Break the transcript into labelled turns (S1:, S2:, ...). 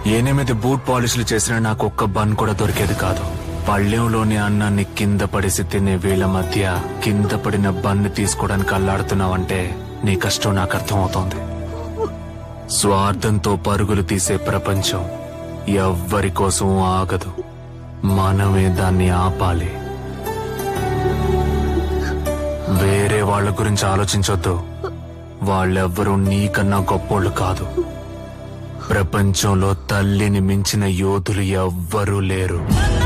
S1: ఎనిమిది బూట్ పాలిష్లు చేసిన నాకు ఒక్క బన్ కూడా దొరికేది కాదు పళ్ళెంలోని అన్నాన్ని కింద పడేసి తినే వీళ్ళ మధ్య కింద పడిన బన్ను తీసుకోవడానికి అల్లాడుతున్నావంటే నీ కష్టం నాకు అర్థమవుతోంది స్వార్థంతో పరుగులు తీసే ప్రపంచం ఎవ్వరి కోసం ఆగదు మనమే దాన్ని ఆపాలి వేరే వాళ్ళ గురించి ఆలోచించొద్దు వాళ్ళెవ్వరూ నీకన్నా గొప్పోళ్ళు కాదు ప్రపంచంలో తల్లిని మించిన యోధులు ఎవ్వరూ లేరు